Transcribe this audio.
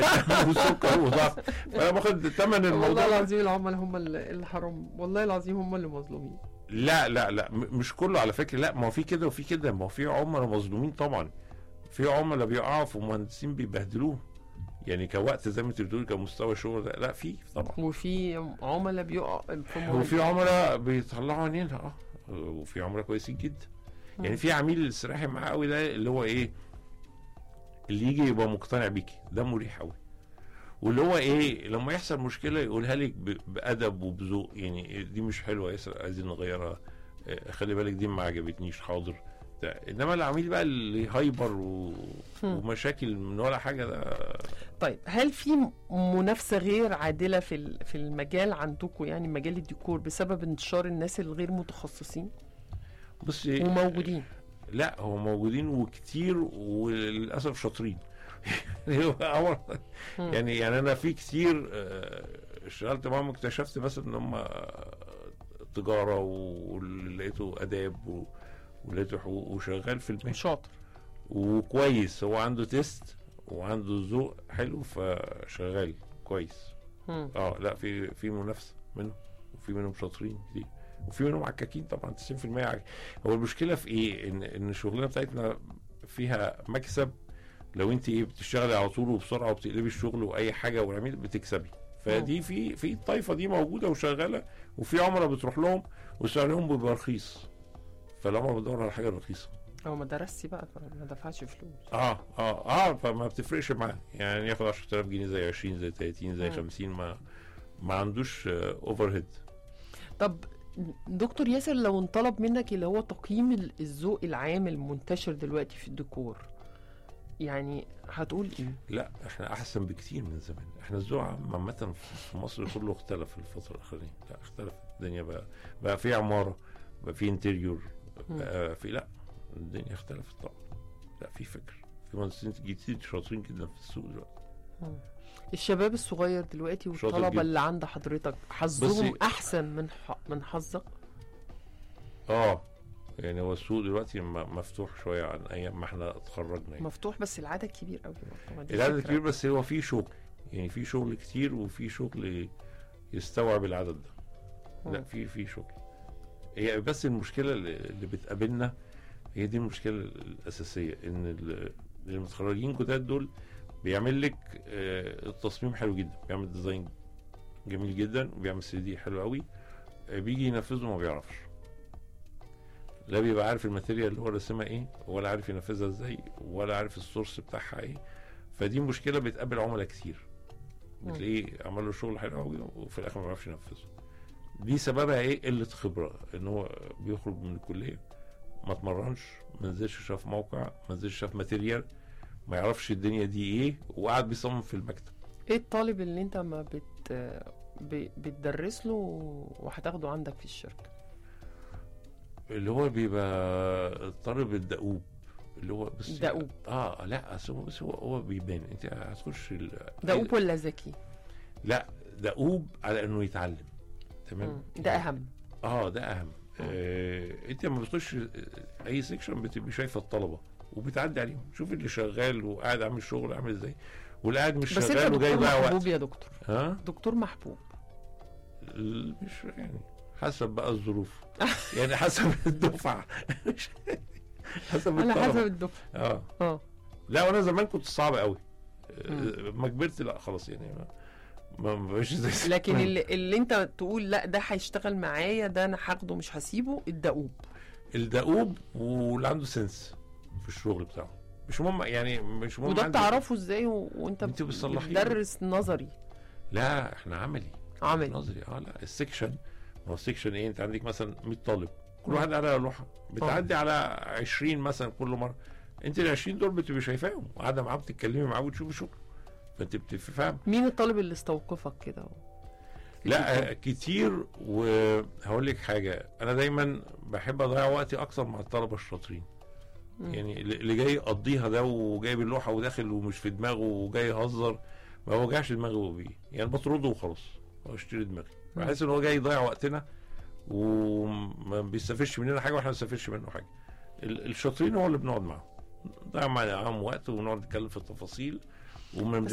وسكر وضغط فانا باخد ثمن والله الموضوع العظيم العملاء هم اللي اللي حرام والله العظيم هم اللي مظلومين لا لا لا م- مش كله على فكره لا ما هو في كده وفي كده ما هو في عملاء مظلومين طبعا في عملاء بيقعوا في مهندسين بيبهدلوه يعني كوقت زي ما انت بتقول كمستوى شغل لا, لا في طبعا وفي عملاء بيقع في وفي عملاء بيطلعوا عينينا اه وفي عملاء كويسين جدا يعني في عميل استراحي معاه قوي ده اللي هو ايه اللي يجي يبقى مقتنع بيكي ده مريح قوي واللي هو ايه لما يحصل مشكله يقولها لك ب- بادب وبذوق يعني دي مش حلوه يا سر- عايزين نغيرها آه، خلي بالك دي ما عجبتنيش حاضر بتاع. انما العميل بقى اللي هايبر و... ومشاكل من ولا حاجه ده طيب هل في منافسه غير عادله في ال- في المجال عندكم يعني مجال الديكور بسبب انتشار الناس الغير متخصصين بصي وموجودين لا هو موجودين وكتير وللاسف شاطرين يعني هو أول- مم. يعني يعني انا في كتير آه، اشتغلت معاهم اكتشفت مثلا ان هم آه، تجاره ولقيته اداب و- ولقيته حقوق وشغال في المهنه شاطر وكويس هو عنده تيست وعنده ذوق حلو فشغال كويس مم. اه لا في في منافسه منهم وفي منهم شاطرين كتير وفي منهم عكاكين طبعا 90% عك... هو المشكله في ايه ان ان الشغلانه بتاعتنا فيها مكسب لو انت ايه بتشتغلي على طول وبسرعه وبتقلبي الشغل واي حاجه والعميل بتكسبي فدي في في الطائفه دي موجوده وشغاله وفي عملاء بتروح لهم وسعرهم بيبقى رخيص فالعملاء بتدور على حاجه رخيصه هو ما درستي بقى ما دفعش فلوس اه اه اه فما بتفرقش معاه يعني ياخد 10000 جنيه زي 20 زي 30 زي مم. 50 ما ما عندوش اوفر هيد طب دكتور ياسر لو انطلب منك اللي هو تقييم ال- الذوق العام المنتشر دلوقتي في الديكور يعني هتقول ايه؟ لا احنا احسن بكتير من زمان احنا الذوق عام عامه في مصر كله اختلف الفتره الاخرانيه لا اختلف الدنيا بقى بقى في عماره بقى في انتريور بقى في لا الدنيا اختلفت طبعا لا في فكر في مهندسين كتير شاطرين جدا في السوق دلوقتي الشباب الصغير دلوقتي شاطر والطلبه جدا. اللي عند حضرتك حظهم بصي- احسن من ح... من حظك اه يعني هو السوق دلوقتي م- مفتوح شويه عن ايام ما احنا اتخرجنا يعني. مفتوح بس العدد كبير قوي برضه، ما دي العدد فكرة. كبير بس هو في شغل يعني في شغل كتير وفي شغل يستوعب العدد ده لا مم. في في شغل هي بس المشكله اللي اللي بتقابلنا هي دي المشكله الاساسيه ان ال- المتخرجين جداد دول بيعمل لك آه، التصميم حلو جدا بيعمل ديزاين جميل جدا وبيعمل 3 دي حلو قوي آه، بيجي ينفذه ما بيعرفش لا بيبقى عارف الماتيريال اللي هو راسمها ايه ولا عارف ينفذها ازاي ولا عارف السورس بتاعها ايه فدي مشكله بتقابل عملاء كتير بتلاقيه عمل له شغل حلو قوي وفي الاخر ما بيعرفش ينفذه دي سببها ايه قله خبره ان هو بيخرج من الكليه ما اتمرنش ما نزلش شاف موقع ما نزلش شاف ماتيريال ما يعرفش الدنيا دي ايه وقعد بيصمم في المكتب ايه الطالب اللي انت ما بت ب... بتدرس له وهتاخده عندك في الشركه اللي هو بيبقى الطالب الدؤوب اللي هو بس دؤوب. اه لا أصل هو بس هو هو بيبان انت هتخش ال- دؤوب ولا ذكي؟ لا دؤوب على انه يتعلم تمام مم. ده اهم اه ده اهم آه انت لما بتخش اي سيكشن بتبقي شايفه الطلبه وبتعدي عليهم شوف اللي شغال وقاعد عامل شغل عامل ازاي واللي قاعد مش بس انت شغال وجاي دكتور بقى محبوب وقت يا دكتور ها دكتور محبوب ال- مش يعني حسب بقى الظروف يعني حسب الدفعه مش- حسب على حسب الطلبه الدفعه اه اه لا وانا زمان كنت صعب قوي آه، مم. ما كبرت لا خلاص يعني ما ما ما بقاش زي لكن اللي, اللي انت تقول لا ده هيشتغل معايا ده انا هاخده مش هسيبه الدؤوب الدؤوب واللي عنده سنس في الشغل بتاعه مش مهم يعني مش مهم وده عندي- بتعرفه ازاي و... وانت انت بتصلحيه. بتدرس نظري لا احنا عملي عملي نظري اه لا السكشن ما هو السكشن ايه انت عندك مثلا 100 طالب كل واحد على لوحه بتعدي على 20 مثلا كل مره انت ال 20 دول بتبقي شايفاهم وقاعده معاه بتتكلمي معاه وتشوفي شغله فانت بتفهم مين الطالب اللي استوقفك كده لا آه، كتير وهقول لك حاجه انا دايما بحب اضيع وقتي اكتر مع الطلبه الشاطرين مم. يعني اللي جاي يقضيها ده وجايب اللوحه وداخل ومش في دماغه وجاي يهزر ما وجعش دماغه بيه يعني بطرده وخلاص هو اشتري دماغي مم. بحس ان هو جاي يضيع وقتنا وما بيستفدش مننا حاجه واحنا ما بنستفدش منه حاجه ال- الشاطرين هو اللي بنقعد معاهم نضيع معاهم وقت ونقعد نتكلم في التفاصيل وما